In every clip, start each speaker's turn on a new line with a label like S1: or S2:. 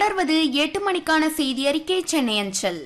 S1: தொடர்வது எட்டு மணிக்கான செய்தி அறிக்கை சென்னை அஞ்சல்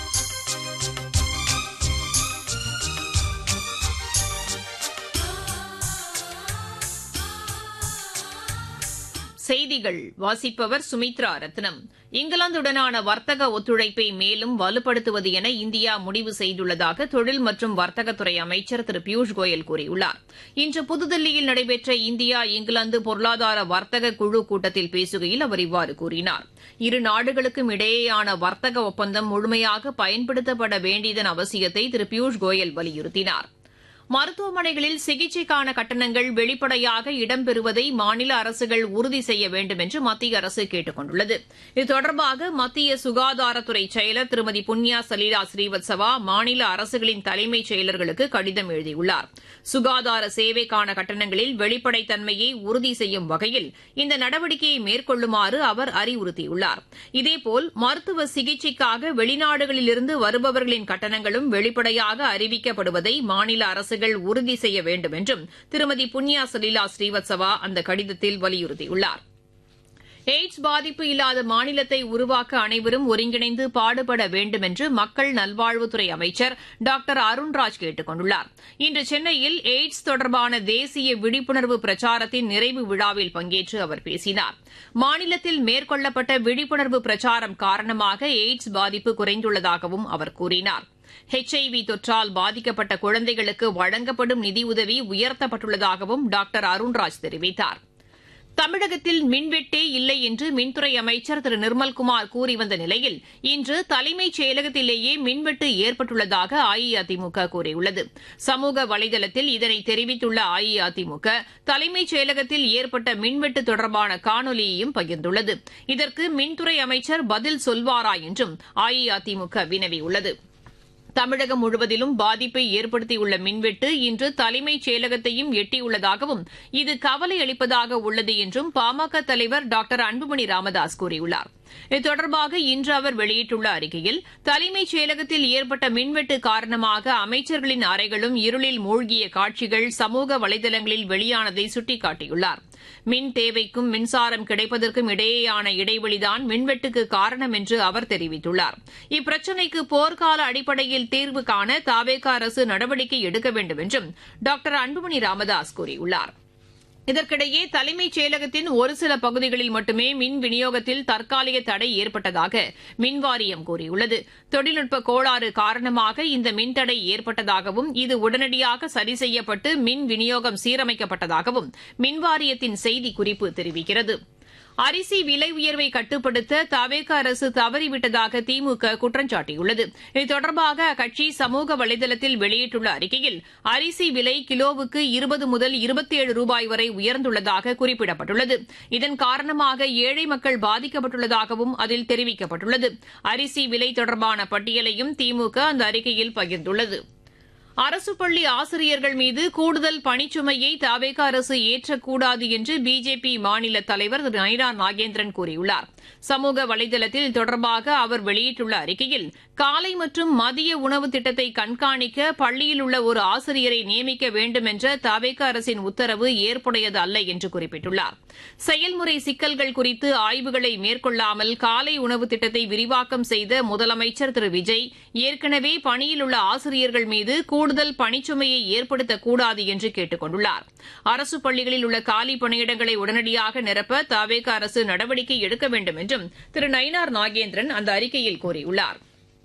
S2: செய்திகள் வாசிப்பவர் சுமித்ரா ரத்னம் இங்கிலாந்துடனான வர்த்தக ஒத்துழைப்பை மேலும் வலுப்படுத்துவது என இந்தியா முடிவு செய்துள்ளதாக தொழில் மற்றும் வர்த்தகத்துறை அமைச்சர் திரு பியூஷ் கோயல் கூறியுள்ளார் இன்று புதுதில்லியில் நடைபெற்ற இந்தியா இங்கிலாந்து பொருளாதார வர்த்தக குழு கூட்டத்தில் பேசுகையில் அவர் இவ்வாறு கூறினார் இரு நாடுகளுக்கும் இடையேயான வர்த்தக ஒப்பந்தம் முழுமையாக பயன்படுத்தப்பட வேண்டியதன் அவசியத்தை திரு பியூஷ் கோயல் வலியுறுத்தினார் மருத்துவமனைகளில் சிகிச்சைக்கான கட்டணங்கள் வெளிப்படையாக இடம்பெறுவதை மாநில அரசுகள் உறுதி செய்ய வேண்டும் என்று மத்திய அரசு கேட்டுக் கொண்டுள்ளது இது தொடர்பாக மத்திய சுகாதாரத்துறை செயலர் திருமதி புண்ணியா சலீலா ஸ்ரீவத்சவா மாநில அரசுகளின் தலைமைச் செயலர்களுக்கு கடிதம் எழுதியுள்ளார் சுகாதார சேவைக்கான கட்டணங்களில் வெளிப்படைத்தன்மையை உறுதி செய்யும் வகையில் இந்த நடவடிக்கையை மேற்கொள்ளுமாறு அவர் அறிவுறுத்தியுள்ளார் இதேபோல் மருத்துவ சிகிச்சைக்காக வெளிநாடுகளிலிருந்து வருபவர்களின் கட்டணங்களும் வெளிப்படையாக அறிவிக்கப்படுவதை மாநில அரசு அரசுகள் உறுதி செய்ய வேண்டும் என்றும் திருமதி புண்ணியா சலீலா ஸ்ரீவத்சவா அந்த கடிதத்தில் வலியுறுத்தியுள்ளார் எய்ட்ஸ் பாதிப்பு இல்லாத மாநிலத்தை உருவாக்க அனைவரும் ஒருங்கிணைந்து பாடுபட வேண்டும் என்று மக்கள் நல்வாழ்வுத்துறை அமைச்சர் டாக்டர் அருண்ராஜ் கேட்டுக் கொண்டுள்ளார் இன்று சென்னையில் எய்ட்ஸ் தொடர்பான தேசிய விழிப்புணர்வு பிரச்சாரத்தின் நிறைவு விழாவில் பங்கேற்று அவர் பேசினார் மாநிலத்தில் மேற்கொள்ளப்பட்ட விழிப்புணர்வு பிரச்சாரம் காரணமாக எய்ட்ஸ் பாதிப்பு குறைந்துள்ளதாகவும் அவர் கூறினார் ஹெச்ஐவி தொற்றால் பாதிக்கப்பட்ட குழந்தைகளுக்கு வழங்கப்படும் நிதியுதவி உயர்த்தப்பட்டுள்ளதாகவும் டாக்டர் அருண்ராஜ் தெரிவித்தார் தமிழகத்தில் மின்வெட்டே இல்லை என்று மின்துறை அமைச்சர் திரு நிர்மல்குமார் கூறி வந்த நிலையில் இன்று தலைமைச் செயலகத்திலேயே மின்வெட்டு ஏற்பட்டுள்ளதாக அஇஅதிமுக கூறியுள்ளது சமூக வலைதளத்தில் இதனை தெரிவித்துள்ள அஇஅதிமுக தலைமைச் செயலகத்தில் ஏற்பட்ட மின்வெட்டு தொடர்பான காணொலியையும் பகிர்ந்துள்ளது இதற்கு மின்துறை அமைச்சர் பதில் சொல்வாரா என்றும் அஇஅதிமுக வினவியுள்ளது தமிழகம் முழுவதிலும் பாதிப்பை ஏற்படுத்தியுள்ள மின்வெட்டு இன்று தலைமைச் செயலகத்தையும் எட்டியுள்ளதாகவும் இது கவலை அளிப்பதாக உள்ளது என்றும் பாமக தலைவர் டாக்டர் அன்புமணி ராமதாஸ் கூறியுள்ளார் இது தொடர்பாக இன்று அவர் வெளியிட்டுள்ள அறிக்கையில் தலைமைச் செயலகத்தில் ஏற்பட்ட மின்வெட்டு காரணமாக அமைச்சர்களின் அறைகளும் இருளில் மூழ்கிய காட்சிகள் சமூக வலைதளங்களில் வெளியானதை சுட்டிக்காட்டியுள்ளார் மின் தேவைக்கும் மின்சாரம் கிடைப்பதற்கும் இடையேயான இடைவெளிதான் மின்வெட்டுக்கு காரணம் என்று அவர் தெரிவித்துள்ளார் இப்பிரச்சினைக்கு போர்க்கால அடிப்படையில் தீர்வு காண தாவேக அரசு நடவடிக்கை எடுக்க வேண்டும் என்றும் டாக்டர் அன்புமணி ராமதாஸ் கூறியுள்ளாா் இதற்கிடையே தலைமைச் செயலகத்தின் ஒரு சில பகுதிகளில் மட்டுமே மின் விநியோகத்தில் தற்காலிக தடை ஏற்பட்டதாக மின்வாரியம் கூறியுள்ளது தொழில்நுட்ப கோளாறு காரணமாக இந்த மின்தடை ஏற்பட்டதாகவும் இது உடனடியாக சரி செய்யப்பட்டு மின் விநியோகம் சீரமைக்கப்பட்டதாகவும் மின்வாரியத்தின் செய்திக்குறிப்பு தெரிவிக்கிறது அரிசி விலை உயர்வை கட்டுப்படுத்த தவேக அரசு தவறிவிட்டதாக திமுக குற்றம் சாட்டியுள்ளது இது தொடர்பாக அக்கட்சி சமூக வலைதளத்தில் வெளியிட்டுள்ள அறிக்கையில் அரிசி விலை கிலோவுக்கு இருபது முதல் இருபத்தேழு ரூபாய் வரை உயர்ந்துள்ளதாக குறிப்பிடப்பட்டுள்ளது இதன் காரணமாக ஏழை மக்கள் பாதிக்கப்பட்டுள்ளதாகவும் அதில் தெரிவிக்கப்பட்டுள்ளது அரிசி விலை தொடர்பான பட்டியலையும் திமுக அந்த அறிக்கையில் பகிர்ந்துள்ளது அரசு பள்ளி ஆசிரியர்கள் மீது கூடுதல் பணிச்சுமையை தவேக அரசு ஏற்றக்கூடாது என்று பிஜேபி மாநில தலைவர் திரு நைனா நாகேந்திரன் கூறியுள்ளார் சமூக வலைதளத்தில் இது தொடர்பாக அவர் வெளியிட்டுள்ள அறிக்கையில் காலை மற்றும் மதிய உணவு திட்டத்தை கண்காணிக்க பள்ளியில் உள்ள ஒரு ஆசிரியரை நியமிக்க வேண்டும் என்ற தவேக அரசின் உத்தரவு ஏற்புடையது அல்ல என்று குறிப்பிட்டுள்ளார் செயல்முறை சிக்கல்கள் குறித்து ஆய்வுகளை மேற்கொள்ளாமல் காலை உணவு திட்டத்தை விரிவாக்கம் செய்த முதலமைச்சர் திரு விஜய் ஏற்கனவே பணியில் உள்ள ஆசிரியர்கள் மீது கூடுதல் பணிச்சுமையை ஏற்படுத்தக்கூடாது என்று கேட்டுக் கொண்டுள்ளார் அரசு பள்ளிகளில் உள்ள காலி பணியிடங்களை உடனடியாக நிரப்ப தவேக அரசு நடவடிக்கை எடுக்க வேண்டும் என்றும் திரு நயினார் நாகேந்திரன் அந்த அறிக்கையில் கூறியுள்ளார்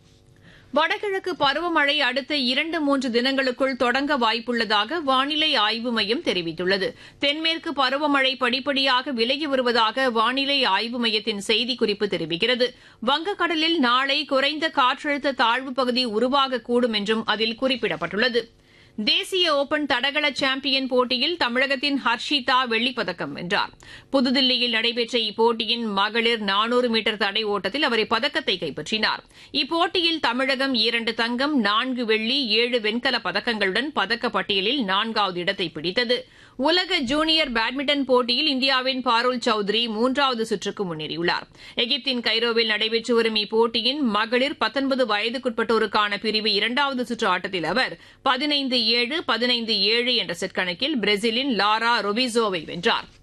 S2: வடகிழக்கு பருவமழை அடுத்த இரண்டு மூன்று தினங்களுக்குள் தொடங்க வாய்ப்புள்ளதாக வானிலை ஆய்வு மையம் தெரிவித்துள்ளது தென்மேற்கு பருவமழை படிப்படியாக விலகி வருவதாக வானிலை ஆய்வு மையத்தின் செய்திக்குறிப்பு தெரிவிக்கிறது வங்கக்கடலில் நாளை குறைந்த காற்றழுத்த தாழ்வு பகுதி உருவாகக்கூடும் என்றும் அதில் குறிப்பிடப்பட்டுள்ளது தேசிய ஓபன் தடகள சாம்பியன் போட்டியில் தமிழகத்தின் ஹர்ஷிதா வெள்ளிப்பதக்கம் வென்றார் புதுதில்லியில் நடைபெற்ற இப்போட்டியின் மகளிர் நானூறு மீட்டர் தடை ஓட்டத்தில் அவர் இப்பதக்கத்தை கைப்பற்றினார் இப்போட்டியில் தமிழகம் இரண்டு தங்கம் நான்கு வெள்ளி ஏழு வெண்கல பதக்கங்களுடன் பதக்கப்பட்டியலில் நான்காவது இடத்தை பிடித்தது உலக ஜூனியர் பேட்மிண்டன் போட்டியில் இந்தியாவின் பாருல் சௌத்ரி மூன்றாவது சுற்றுக்கு முன்னேறியுள்ளார் எகிப்தின் கைரோவில் நடைபெற்று வரும் இப்போட்டியின் மகளிர் பத்தொன்பது வயதுக்குட்பட்டோருக்கான பிரிவு இரண்டாவது சுற்று ஆட்டத்தில் அவர் பதினைந்து ஏழு பதினைந்து ஏழு என்ற செட் கணக்கில் பிரேசிலின் லாரா ரொபிசோவை வென்றார்